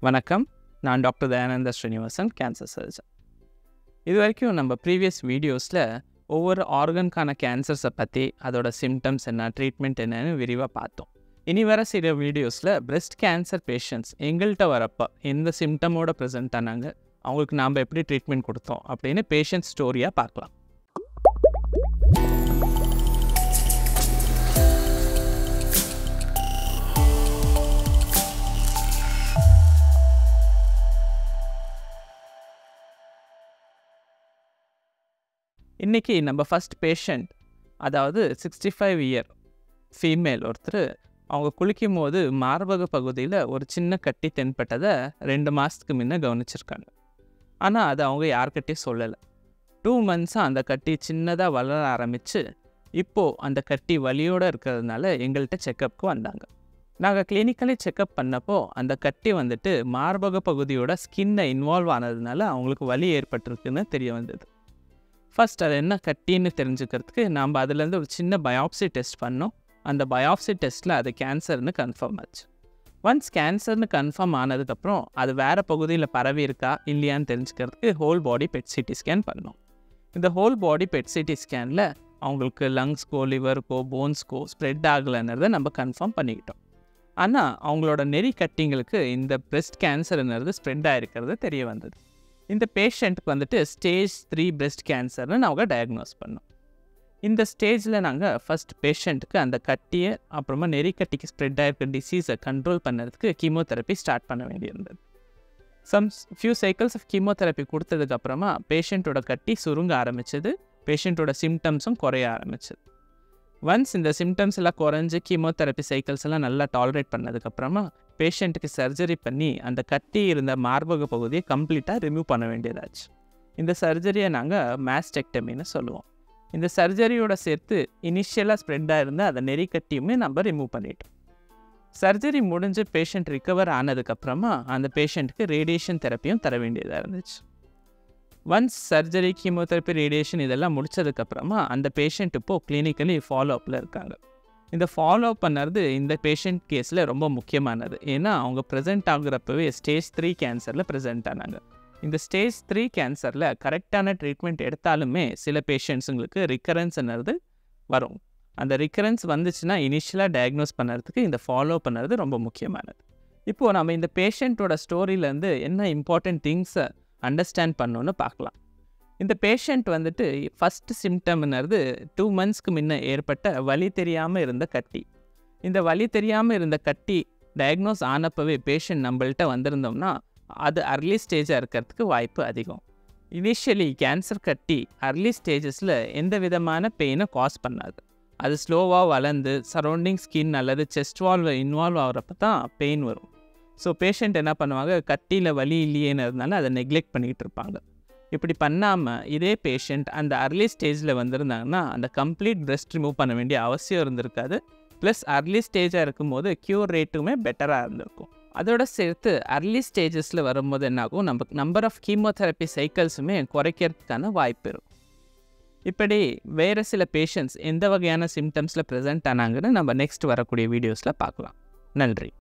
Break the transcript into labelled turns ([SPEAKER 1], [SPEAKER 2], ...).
[SPEAKER 1] வணக்கம் நான் doctor Dayananda Srinivasan cancer surgeon இது வரைக்கும் நம்ம ப்ரீவியஸ் வீடியோஸில் ஒவ்வொரு ஆர்கனுக்கான கேன்சர்ஸை பற்றி அதோட சிம்டம்ஸ் என்ன ட்ரீட்மெண்ட் என்னன்னு விரிவாக பார்த்தோம் இனி வர சில வீடியோஸில் breast கேன்சர் பேஷண்ட்ஸ் எங்கள்கிட்ட வரப்போ எந்த சிம்டமோட ப்ரெசென்ட் ஆனாங்க அவங்களுக்கு நாம் எப்படி ட்ரீட்மெண்ட் கொடுத்தோம் அப்படின்னு பேஷண்ட் ஸ்டோரியாக பார்க்கலாம் இன்றைக்கி நம்ம ஃபஸ்ட் பேஷண்ட் அதாவது சிக்ஸ்டி ஃபைவ் இயர் ஃபீமேல் ஒருத்தர் அவங்க குளிக்கும் போது மார்பக பகுதியில் ஒரு சின்ன கட்டி தென்பட்டதை ரெண்டு மாதத்துக்கு முன்ன கவனிச்சிருக்காங்க ஆனால் அதை அவங்க யார்கிட்டையும் சொல்லலை டூ மந்த்ஸாக அந்த கட்டி சின்னதாக வளர ஆரம்பித்து இப்போது அந்த கட்டி வலியோடு இருக்கிறதுனால எங்கள்கிட்ட செக்கப்புக்கு வந்தாங்க நாங்கள் கிளினிக்கலி செக்கப் பண்ணப்போ அந்த கட்டி வந்துட்டு மார்பக பகுதியோட ஸ்கின்னை இன்வால்வ் ஆனதுனால அவங்களுக்கு வலி ஏற்பட்டிருக்குன்னு தெரிய வந்தது ஃபர்ஸ்ட் அது என்ன கட்டின்னு தெரிஞ்சுக்கிறதுக்கு நாம் அதுலேருந்து ஒரு சின்ன பயாப்சி டெஸ்ட் பண்ணோம் அந்த பயாப்சி டெஸ்ட்டில் அது கேன்சர்னு கன்ஃபார்ம் ஆச்சு ஒன்ஸ் கேன்சர்னு கன்ஃபார்ம் ஆனதுக்கப்புறம் அது வேறு பகுதியில் பரவி இருக்கா இல்லையான்னு தெரிஞ்சுக்கிறதுக்கு whole body PET CT scan பண்ணோம் இந்த ஹோல் பாடி பெட் சிடி ஸ்கேனில் அவங்களுக்கு லங்ஸ்க்கோ லிவருக்கோ போன்ஸ்க்கோ ஸ்ப்ரெட் ஆகலைன்றதை நம்ம கன்ஃபார்ம் பண்ணிக்கிட்டோம் ஆனால் அவங்களோட நெறி கட்டிங்களுக்கு இந்த breast கேன்சர்ன்றது ஸ்ப்ரெட் ஆகிருக்கிறது தெரிய வந்தது இந்த பேஷண்ட்டுக்கு வந்துட்டு ஸ்டேஜ் த்ரீ breast கேன்சர்னு நாங்கள் டயக்னோஸ் பண்ணோம் இந்த ஸ்டேஜில் நாங்கள் ஃபஸ்ட் பேஷண்ட்டுக்கு அந்த கட்டியை அப்புறமா நெறிக்கட்டிக்கு ஸ்ப்ரெட் ஆகிருக்க டிசீஸை கண்ட்ரோல் பண்ணுறதுக்கு கீமோதெரப்பி ஸ்டார்ட் பண்ண வேண்டியிருந்தது some few cycles of chemotherapy கொடுத்ததுக்கப்புறமா பேஷண்ட்டோட கட்டி சுருங்க ஆரம்பிச்சது பேஷண்ட்டோட சிம்டம்ஸும் குறைய ஆரம்பிச்சது ஒன்ஸ் இந்த சிம்டம்ஸ் எல்லாம் குறைஞ்சு கீமோதெரப்பி சைக்கிள்ஸ் எல்லாம் நல்லா டாலரேட் பண்ணதுக்கப்புறமா பேஷண்ட்டுக்கு சர்ஜரி பண்ணி அந்த கட்டி இருந்த மார்பக பகுதியை கம்ப்ளீட்டாக ரிமூவ் பண்ண வேண்டியதாச்சு இந்த சர்ஜரியை நாங்கள் மேஸ்டெக்டமின்னு சொல்லுவோம் இந்த சர்ஜரியோட சேர்த்து இனிஷியலாக ஸ்ப்ரெட்டாக இருந்த அந்த நெறி கட்டியுமே நம்ம ரிமூவ் பண்ணிட்டோம் சர்ஜரி முடிஞ்சு பேஷண்ட் ரிக்கவர் ஆனதுக்கப்புறமா அந்த பேஷண்ட்டுக்கு ரேடியேஷன் தெரப்பியும் தர வேண்டியதாக இருந்துச்சு ஒன்ஸ் சர்ஜரி கீமோதெரப்பி ரேடியேஷன் இதெல்லாம் முடிச்சதுக்கப்புறமா அந்த பேஷண்ட் இப்போது கிளினிக்கலி ஃபாலோ அப்பில் இருக்காங்க இந்த ஃபாலோ அப் பண்ணுறது இந்த பேஷண்ட் கேஸில் ரொம்ப முக்கியமானது ஏன்னா அவங்க ப்ரெசென்ட் ஆகுறப்பவே ஸ்டேஜ் த்ரீ கேன்சரில் ப்ரெசென்ட் ஆனாங்க இந்த ஸ்டேஜ் த்ரீ கேன்சரில் கரெக்டான ட்ரீட்மெண்ட் எடுத்தாலுமே சில பேஷண்ட்ஸுங்களுக்கு ரிக்கரன்ஸ்ன்றது வரும் அந்த ரிக்கரன்ஸ் வந்துச்சுன்னா இனிஷியலாக டயக்னோஸ் பண்ணுறதுக்கு இந்த ஃபாலோ பண்ணுறது ரொம்ப முக்கியமானது இப்போது நம்ம இந்த பேஷண்ட்டோட ஸ்டோரியிலேருந்து என்ன இம்பார்ட்டண்ட் திங்ஸை அண்டர்ஸ்டாண்ட் பண்ணணுன்னு பார்க்கலாம் இந்த பேஷண்ட் வந்துட்டு ஃபஸ்ட்டு சிம்டம்னது டூ மந்த்ஸ்க்கு முன்ன ஏற்பட்ட வலி தெரியாமல் இருந்த கட்டி இந்த வலி தெரியாமல் இருந்த கட்டி டயக்னோஸ் ஆனப்பவே பேஷண்ட் நம்மள்ட்ட வந்திருந்தோம்னா அது அர்லி ஸ்டேஜாக இருக்கிறதுக்கு வாய்ப்பு அதிகம் இனிஷியலி கேன்சர் கட்டி அர்லி ஸ்டேஜஸில் எந்த விதமான பெயினை காஸ் பண்ணாது அது ஸ்லோவாக வளர்ந்து சரௌண்டிங் ஸ்கின் அல்லது செஸ்ட் வால்வ் இன்வால்வ் ஆகிறப்ப தான் பெயின் வரும் ஸோ பேஷண்ட் என்ன பண்ணுவாங்க கட்டியில் வலி இல்லையேன்னு இருந்தாலும் அதை நெக்லெக்ட் பண்ணிக்கிட்டு இருப்பாங்க இப்படி பண்ணாமல் இதே பேஷண்ட் அந்த அர்லி ஸ்டேஜில் வந்திருந்தாங்கன்னா அந்த கம்ப்ளீட் breast ரிமூவ் பண்ண வேண்டிய அவசியம் இருந்திருக்காது ப்ளஸ் அர்லி ஸ்டேஜாக இருக்கும்போது க்யூர் ரேட்டுமே பெட்டராக இருந்திருக்கும் அதோட சேர்த்து அர்லி ஸ்டேஜஸில் வரும்போது என்னாகும் நம்ம நம்பர் ஆஃப் கீமோதெரப்பி சைக்கிள்ஸுமே குறைக்கிறதுக்கான வாய்ப்பு இருக்கும் இப்படி வேறு சில பேஷண்ட்ஸ் எந்த வகையான சிம்டம்ஸில் ப்ரெசென்ட் ஆனாங்கன்னு நம்ம நெக்ஸ்ட் வரக்கூடிய வீடியோஸில் பார்க்கலாம் நன்றி